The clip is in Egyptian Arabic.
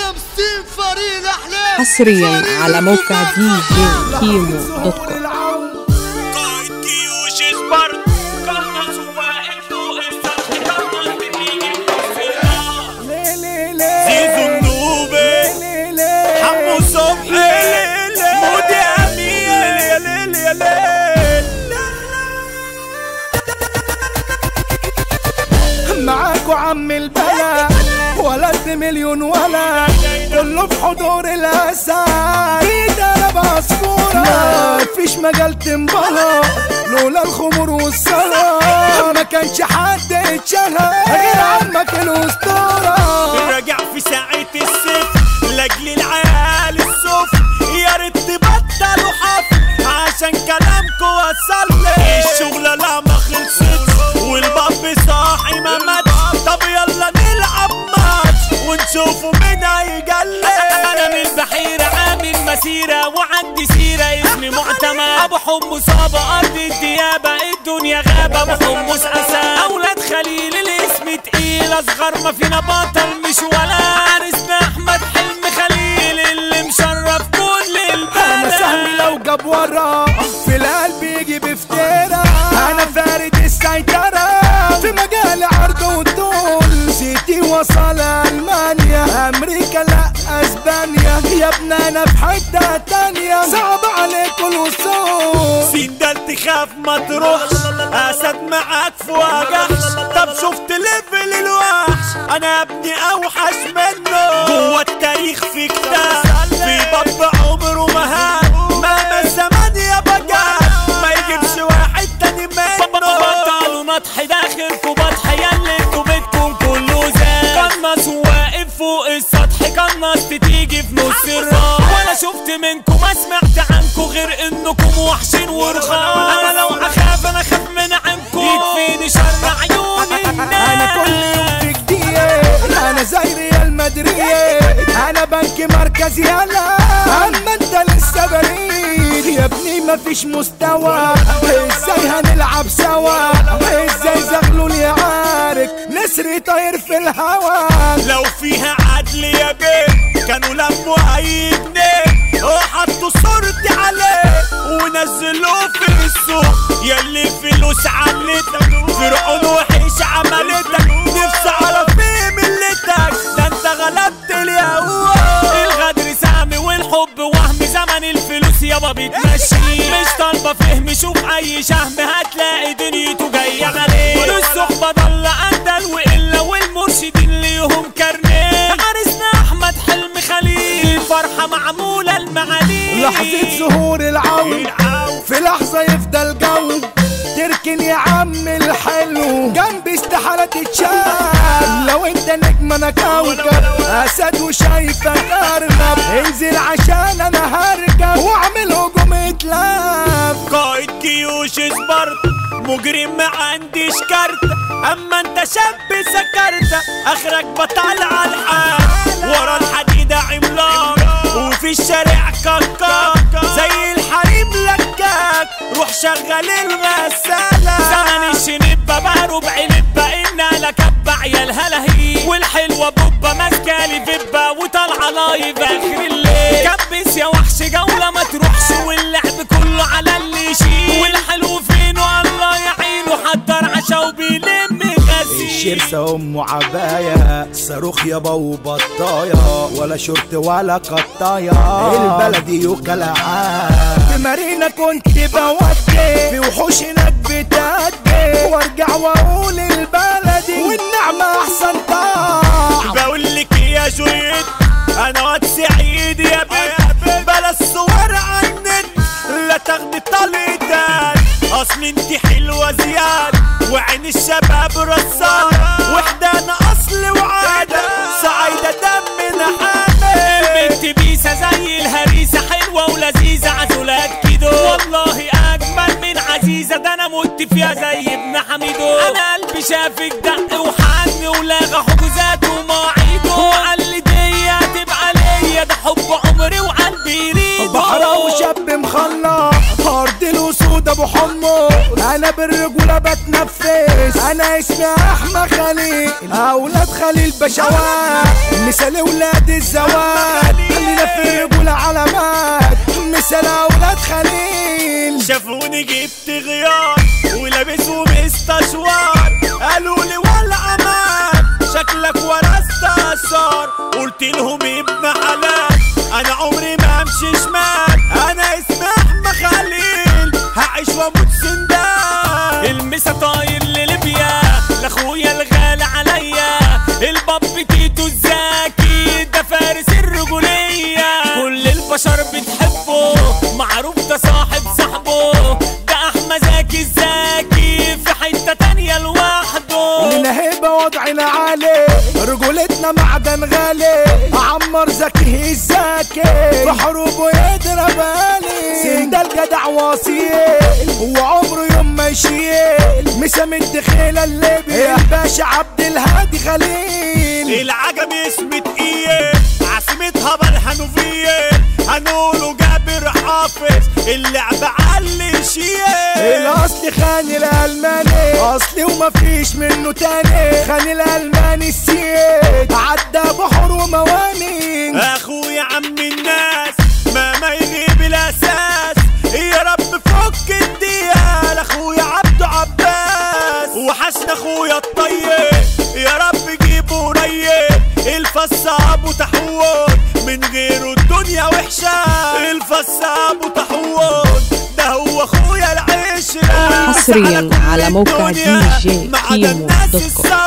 خمسين فريق احلام حصريا على موقع دي جي كيمو دوت كوم قائد جيوش سبارت قنص واقف فوق السطح قنص بتيجي زيزو النوبي حمو صبحي مودي امين يا ليل يا ليل معاكوا عم البلا ولد مليون ولد كله في حضور الاسد ايد انا بعصفورة مفيش مجال تنبهر لولا الخمور والصلاة ما كانش حد اتشهر غير عمك الاسطورة راجع في ساعة الصفر لاجل العيال الصف يا ريت تبطلوا حفل عشان كلامكوا وصل لي الشغلة لا ما خلصتش والباب صاحي ما ماتش طب يلا نلعب ماتش ونشوفوا مين هيجلي انا من البحيرة عامل مسيرة وعندي سيرة اسمي معتمد ابو حمص ابو ارض الديابة الدنيا غابة ابو حمص اسد اولاد خليل الاسم تقيل اصغر ما فينا بطل مش ولا عرسنا احمد حلم خليل اللي مشرف كل انا سهمي البلد لو جاب ورا في القلب يجي بفترة انا فارد السيطرة في مجال عرض والطول سيتي وصل المانيا امريكا لا اسبانيا يا ابن انا في حتة تانية صعب عليك الوصول سين ده تخاف ما تروحش اسد معاك في وجحش طب شفت ليفل الوحش انا يا ابني اوحش منه جوه التاريخ في كتاب في باب عمره ما هان مهما الزمان يا بجان ما يجيبش واحد تاني منه بطلوا نطح داخلكوا بطح ياللي انتوا بيتكم كله زاد قنص واقف فوق السطح قنص تيجي في نص الراس ولا شفت منكم ما سمعت عنكم غير انكم وحشين ورخاص انا لو اخاف انا اخاف من عنكم يكفيني شر عيون الناس انا كل يوم في جديد انا زي ريال مدريد انا بنك مركزي يلا اما انت لسه بريد يا ابني مفيش مستوى ازاي هنلعب سوا ازاي زغلول يعارك نسري طاير في الهوا لو فيها عدل يا بيه كانوا لموا اي جنيه وحطوا صورتي عليه ونزلوه في السوق ياللي فلوس علتك فرعون وحش عملتك نفسي اعرف ايه ملتك ده انت غلبت اليهود الغدر سامي والحب وهم زمن الفلوس يابا بتمشي مش طالبه فهم شوف اي شهم هتلاقي دنيته جايه عليه والصحبه ضل اندل والا والمرشدين ليهم كارنيه عرسنا احمد حلم خليل الفرحه معموله المعالي لحظة ظهور العون في لحظة يفضل جو تركن يا عم الحلو جنبي استحالة تتشاف لو انت نجم انا كوكب اسد وشايفك ارنب انزل عشان انا هركب واعمل هجوم اتلاف قائد جيوش سبارت مجرم ما عنديش كارت اما انت شاب سكرت اخرك بطل على الحال ورا الحديدة عملاق وفي الشارع كاكا زي الحريم لكاك روح شغل الغسالة زمن الشنبة بقى ربع لبة إنا لكبة عيال هلهي والحلوة بوبة ماسكة لي فبة وطالعة لايف آخر الليل كبس يا وحش جولة ما تروحش واللعب كله على اللي يشيل والحلو فينه الله يعينه حضر عشا وبيلم غسيل الشرسة ام عباية صاروخ يابا وبطاية ولا شورت ولا قطاية البلدي وكلاعات في مارينا كنت بودي في وحوش هناك بتأدي وارجع واقول البلدي والنعمة احسن طاع بقول لك يا جويد انا واد سعيد يا بنت بلا الصور على النت لا تاخدي طليتك اصل انت حلوه زياده وعين الشباب رصاصه وحدانا اصل وعاده سعيده دمنا حامل البنت بيسه زي الهريسه حلوه ولذيذه عسولات كيدو والله اجمل من عزيزه ده انا مت فيها زي ابن حميدو انا قلبي شافك دق وحن ولغى حجوزات ومواعيده وقال لي دي هتبقى ليا ده حب عمري وقلبي يريده بحرة وشاب مخلص ارض الاسود ابو حمص انا بالرجولة بتنفس انا اسمي حبيبنا احمد خليل اولاد خليل بشوات مثال ولاد الزواج خلينا في رجولة علامات مثال اولاد خليل شافوني جبت غيار ولابس ومستشوار قالوا لي ولا امان شكلك ورثت اثار قلت لهم ابن حلال انا عمري ما امشي شمال انا اسمي احمد خليل هعيش واموت سندان المسا طاير لليبيا لاخويا الغالي عليا الباب تيتو الزاكي ده فارس الرجولية كل البشر بتحبه معروف ده صاحب صاحبه ده احمد زكي الزاكي في حتة تانية لوحده لنا هيبة وضعنا عالي رجولتنا معدن غالي عمر زكي الزكي في حروبه يضرب بالي سندال جدع واصيل هو عمره يوم ما يشيل مسام الدخيلة الليبي الباشا عبد الهادي خليل العجم اسم تقيل عاصمتها برهانوفيل هنقوله جابر حافظ اللعبة علي شيل الاصل خان الالماني اصلي ومفيش منه تاني خان الالماني السيد عدى بحر ومواني اخويا عم الناس ما ما يغيب الاساس يا رب فك الديال اخويا عبده عباس وحسن اخويا الطيب يا رب جيبه قريب الفص ابو تحول من غيره الدنيا وحشه الفص ابو تحول ده هو اخويا العشره حصرياً على موقع الدنيا DJ ما عدا كيمو الناس دوت كوم. الصعبة